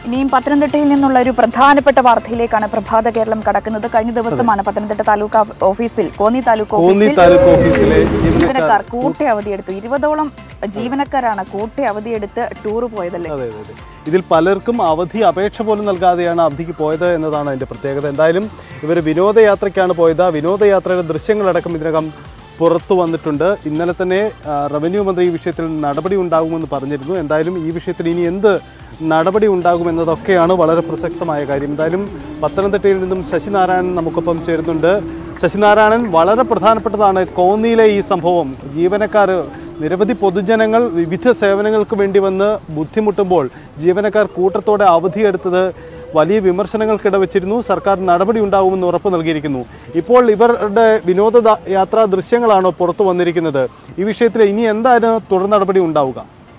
ഇനിയും പത്തനംതിട്ടയിൽ നിന്നുള്ള ഒരു പ്രധാനപ്പെട്ട വാർത്തയിലേക്കാണ് പ്രഭാത കേരളം കടക്കുന്നത് കഴിഞ്ഞ ദിവസമാണ് പത്തനംതിട്ട താലൂക്ക് ഓഫ്- ഓഫീസിൽ കോന്നി താലൂക്ക് കോന്നി ഓഫീസിൽ താലൂക്ക് ഓഫീസിലെ ജീവനക്കാർ ജീവനക്കാർ കൂട്ടി അവധിയെടുത്തു ഇരുപതോളം ജീവനക്കാരാണ് കൂട്ടി അവധിയെടുത്ത് ടൂർ പോയതല്ലേ അതെ അതെ അതെ ഇതിൽ പലർക്കും അവധി അപേക്ഷ പോലും നൽകാതെയാണ് അവധിക്ക് പോയത് എന്നതാണ് അതിൻ്റെ പ്രത്യേകത എന്തായാലും ഇവർ വിനോദയാത്രയ്ക്കാണ് പോയത് ആ വിനോദയാത്രയുടെ ദൃശ്യങ്ങളടക്കം ഇതിനകം പുറത്തു വന്നിട്ടുണ്ട് ഇന്നലെ തന്നെ ആ, റവന്യൂ മന്ത്രി ഈ വിഷയത്തിൽ നടപടി ഉണ്ടാകുമെന്ന് പറഞ്ഞിരുന്നു എന്തായാലും ഈ വിഷയത്തിൽ ഇനി എന്ത് നടപടി ഉണ്ടാകുമെന്നതൊക്കെയാണ് വളരെ പ്രസക്തമായ കാര്യം എന്തായാലും പത്തനംതിട്ടയിൽ നിന്നും ശശിനാരായണൻ നമുക്കൊപ്പം ചേരുന്നുണ്ട് ശശിനാരായണൻ വളരെ പ്രധാനപ്പെട്ടതാണ് കോന്നിയിലെ ഈ സംഭവം ജീവനക്കാർ നിരവധി പൊതുജനങ്ങൾ വിവിധ സേവനങ്ങൾക്ക് വേണ്ടി വന്ന് ബുദ്ധിമുട്ടുമ്പോൾ ജീവനക്കാർ കൂട്ടത്തോടെ അവധിയെടുത്തത് വലിയ വിമർശനങ്ങൾക്കിട വെച്ചിരുന്നു സർക്കാർ നടപടി ഉണ്ടാകുമെന്ന് ഉറപ്പ് നൽകിയിരിക്കുന്നു ഇപ്പോൾ ഇവരുടെ വിനോദ ദ- യാത്രാ ദൃശ്യങ്ങളാണോ പുറത്തു വന്നിരിക്കുന്നത് ഈ വിഷയത്തിൽ ഇനി എന്താണ് തുടർ നടപടി ഉണ്ടാവുക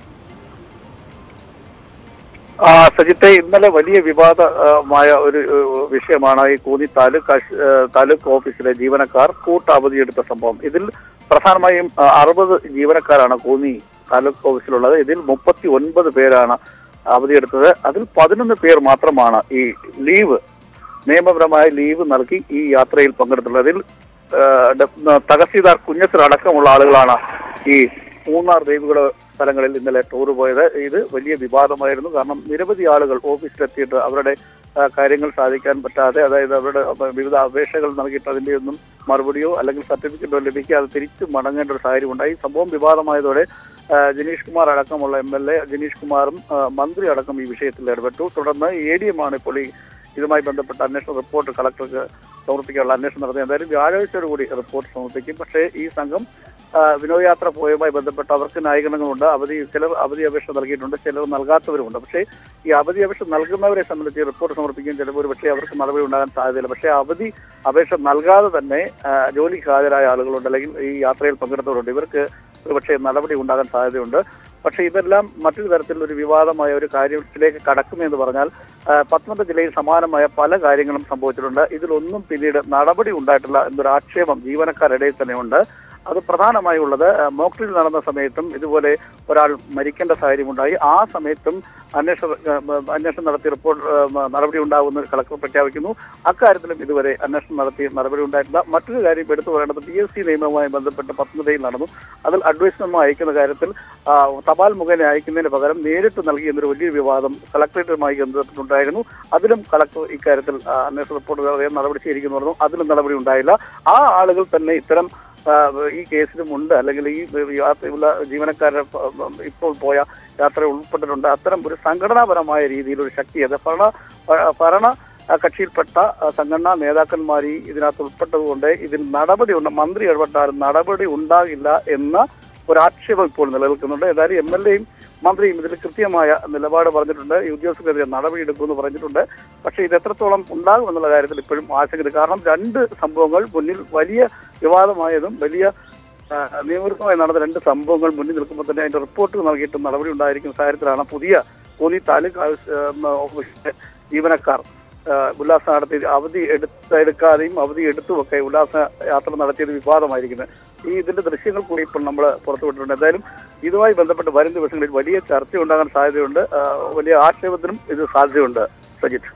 ആ, സജിത്തെ ഇന്നലെ വലിയ വിവാദമായ ഒരു ഏഹ്, വിഷയമാണ് ഈ കൂന്നി താലൂക്ക് ആശ്- ഏഹ്, താലൂക്ക് ഓഫീസിലെ ജീവനക്കാർ കൂട്ട അവധിയെടുത്ത സംഭവം ഇതിൽ പ്രധാനമായും ആ, അറുപത് ജീവനക്കാരാണ് കൂന്നി താലൂക്ക് ഓഫീസിലുള്ളത് ഇതിൽ മുപ്പത്തി ഒൻപത് പേരാണ് അവധിയെടുത്തത് അതിൽ പതിനൊന്ന് പേർ മാത്രമാണ് ഈ ലീവ് നിയമപരമായ ലീവ് നൽകി ഈ യാത്രയിൽ പങ്കെടുത്തുള്ളത് അതിൽ ഏഹ്, ഡ- തഹസീൽദാർ കുഞ്ഞച്ചർ അടക്കമുള്ള ആളുകളാണ് ഈ മൂന്നാർ ദേവികുള സ്ഥലങ്ങളിൽ ഇന്നലെ ടൂർ പോയത് ഇത് വലിയ വിവാദമായിരുന്നു കാരണം നിരവധി ആളുകൾ ഓഫീസിലെത്തിയിട്ട് അവരുടെ ആ, കാര്യങ്ങൾ സാധിക്കാൻ പറ്റാതെ അതായത് അവരുടെ അപ്പ- വിവിധ അപേക്ഷകൾ നൽകിയിട്ട് അതിന്റെ ഒന്നും മറുപടിയോ അല്ലെങ്കിൽ സർട്ടിഫിക്കറ്റോ ലഭിക്കാതെ തിരിച്ചു മടങ്ങേണ്ട ഒരു സാഹചര്യം ഉണ്ടായി സംഭവം വിവാദമായതോടെ ആ, ജനീഷ് കുമാർ അടക്കമുള്ള എം എൽ എ ജനീഷ് കുമാറും ആ, മന്ത്രി അടക്കം ഈ വിഷയത്തിൽ ഇടപെട്ടു തുടർന്ന് എ ഡി എം ആണ് ഇപ്പോൾ ഈ ഇതുമായി ബന്ധപ്പെട്ട അന്വേഷണ റിപ്പോർട്ട് കളക്ടർക്ക് സമർപ്പിക്കാനുള്ള അന്വേഷണം നടത്തി എന്തായാലും വ്യാഴാഴ്ചയോട് കൂടി റിപ്പോർട്ട് സമർപ്പിക്കും പക്ഷേ ഈ സംഘം ആ, വിനോദയാത്ര പോയതുമായി ബന്ധപ്പെട്ട് അവർക്ക് ന്യായീകരണങ്ങളുണ്ട് അവധി ചിലർ അവധി അപേക്ഷ നൽകിയിട്ടുണ്ട് ചിലർ നൽകാത്തവരുമുണ്ട് പക്ഷേ ഈ അവധി അപേക്ഷ നൽകുന്നവരെ സംബന്ധിച്ച് ഈ റിപ്പോർട്ട് സമർപ്പിക്കുകയും ചിലപ്പോൾ ഒരു പക്ഷേ അവർക്ക് നടപടി ഉണ്ടാകാൻ സാധ്യതയില്ല പക്ഷേ അവധി അപേക്ഷ നൽകാതെ തന്നെ ആ, ജോലിക്ക് ഹാജരായ ആളുകളുണ്ട് അല്ലെങ്കിൽ ഈ യാത്രയിൽ പങ്കെടുത്തവരുണ്ട് ഇവർക്ക് ഒരു പക്ഷേ നടപടി ഉണ്ടാകാൻ സാധ്യതയുണ്ട് പക്ഷേ ഇതെല്ലാം മറ്റൊരു തരത്തിൽ ഒരു വിവാദമായ ഒരു കാര്യത്തിലേക്ക് കടക്കുമെന്ന് പറഞ്ഞാൽ ആ, പത്തനംതിട്ട ജില്ലയിൽ സമാനമായ പല കാര്യങ്ങളും സംഭവിച്ചിട്ടുണ്ട് ഇതിലൊന്നും പിന്നീട് നടപടി ഉണ്ടായിട്ടില്ല എന്നൊരു ആക്ഷേപം ജീവനക്കാരിടയിൽ തന്നെയുണ്ട് അത് പ്രധാനമായി ഉള്ളത് മോക്ക് ഡ്രിൽ നടന്ന സമയത്തും ഇതുപോലെ ഒരാൾ മരിക്കേണ്ട സാഹചര്യം ഉണ്ടായി ആ സമയത്തും അന്വേഷണ ഏഹ്, അന്വേഷണം നടത്തി റിപ്പോർട്ട് ഏഹ്, നടപടി ഉണ്ടാകുമെന്ന് കളക്ടർ പ്രഖ്യാപിക്കുന്നു അക്കാര്യത്തിലും ഇതുവരെ അന്വേഷണം നടത്തി നടപടി ഉണ്ടായിട്ടില്ല മറ്റൊരു കാര്യം എടുത്തു പറയേണ്ടത് പി എസ് സി നിയമവുമായി ബന്ധപ്പെട്ട് പത്തനംതിട്ടയിൽ നടന്നു അതിൽ അഡ്വൈസ് മെമ്മോ അയക്കുന്ന കാര്യത്തിൽ ആ, തപാൽ മുഖേന അയക്കുന്നതിന് പകരം നേരിട്ട് നൽകി എന്നൊരു വലിയ വിവാദം കളക്ടറേറ്റുമായി ബന്ധപ്പെട്ടുണ്ടായിരുന്നു അതിലും കളക്ടർ ഇക്കാര്യത്തിൽ ആ, അന്വേഷണ റിപ്പോർട്ട് നൽകാൻ നടപടി സ്വീകരിക്കുന്നു പറഞ്ഞു അതിലും നടപടി ഉണ്ടായില്ല ആ ആളുകൾ തന്നെ ഇത്തരം ആ, ഈ കേസിലും ഉണ്ട് അല്ലെങ്കിൽ ഈ യാത്രയുള്ള ജീവനക്കാരുടെ പ- ഇപ്പോൾ പോയ യാത്ര ഉൾപ്പെട്ടിട്ടുണ്ട് അത്തരം ഒരു സംഘടനാപരമായ രീതിയിൽ ഒരു ശക്തി അത് ഭരണ ഭരണ ആ, കക്ഷിയിൽപ്പെട്ട ആ, സംഘടനാ നേതാക്കന്മാർ ഈ ഇതിനകത്ത് ഉൾപ്പെട്ടതുകൊണ്ട് ഇതിൽ നടപടി ഉണ്ട് മന്ത്രി ഇടപെട്ടാലും നടപടി ഉണ്ടാകില്ല എന്ന ഒരു ആക്ഷേപം ഇപ്പോൾ നിലനിൽക്കുന്നുണ്ട് ഏതായാലും എം എൽ എയും മന്ത്രിയും ഇതിൽ കൃത്യമായ നിലപാട് പറഞ്ഞിട്ടുണ്ട് ഈ ഉദ്യോഗസ്ഥർക്കെതിരെ നടപടിയെടുക്കുമെന്ന് പറഞ്ഞിട്ടുണ്ട് പക്ഷേ ഇത് എത്രത്തോളം ഉണ്ടാകും എന്നുള്ള കാര്യത്തിൽ ഇപ്പോഴും ആശങ്കയുണ്ട് കാരണം രണ്ട് സംഭവങ്ങൾ മുന്നിൽ വലിയ വിവാദമായതും വലിയ ആ, നിയമവിരുദ്ധമായി നടന്ന രണ്ട് സംഭവങ്ങൾ മുന്നിൽ നിൽക്കുമ്പോൾ തന്നെ അതിന്റെ റിപ്പോർട്ട് നൽകിയിട്ട് നടപടി ഉണ്ടായിരിക്കുന്ന സാഹചര്യത്തിലാണ് പുതിയ കോന്നി താലൂക്ക് ആവശ്യ- ഉം, ഓഫീസിലെ ജീവനക്കാർ ആ, ഉല്ലാസ നടത്തി അവധി എടുത്ത് എടുക്കാതെയും അവധി എടുത്തുമൊക്കെ ഉല്ലാസ യാത്ര നടത്തിയത് വിവാദമായിരിക്കുന്നത് ഈ ഇതിന്റെ ദൃശ്യങ്ങൾ കൂടി ഇപ്പോൾ നമ്മൾ പുറത്തുവിട്ടിട്ടുണ്ട് എന്തായാലും ഇതുമായി ബന്ധപ്പെട്ട് വരും ദിവസങ്ങളിൽ വലിയ ചർച്ച ഉണ്ടാകാൻ സാധ്യതയുണ്ട് ആ, വലിയ ആക്ഷേപത്തിനും ഇത് സാധ്യതയുണ്ട് സജിത്ത്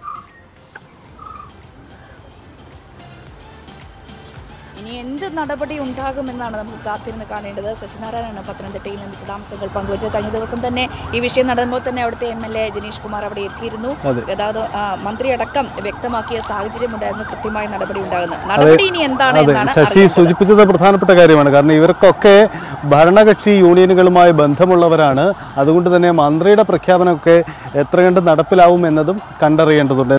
ഇനി എന്ത് നടപടി ഉണ്ടാകുമെന്നാണ് നമുക്ക് കാത്തിരുന്ന് കാണേണ്ടത് ശശിനാരായണനാണ് പത്തനംതിട്ടയിൽ നിന്ന് വിശദാംശങ്ങൾ പങ്കുവച്ചത് കഴിഞ്ഞ ദിവസം തന്നെ ഈ വിഷയം നടന്നപ്പോൾ തന്നെ അവിടുത്തെ M L A Janeesh Kumar അവിടെ എത്തിയിരുന്നു അതെ. ഗതാഗത ആ, മന്ത്രി അടക്കം വ്യക്തമാക്കിയ സാഹചര്യം ഉണ്ടായിരുന്നു കൃത്യമായ നടപടി ഉണ്ടാകുന്നത് നടപടി ഇനി എന്താണ് അതെ എന്നാണ് ശശി അറിയേണ്ടത്. സൂചിപ്പിച്ചത് പ്രധാനപ്പെട്ട കാര്യമാണ് കാരണം ഇവർക്കൊക്കെ ഭരണകക്ഷി യൂണിയനുകളുമായി ബന്ധമുള്ളവരാണ് അതുകൊണ്ട് തന്നെ മന്ത്രിയുടെ പ്രഖ്യാപനമൊക്കെ എത്ര കണ്ട് നടപ്പിലാവും എന്നതും കണ്ടറിയേണ്ടതുണ്ട്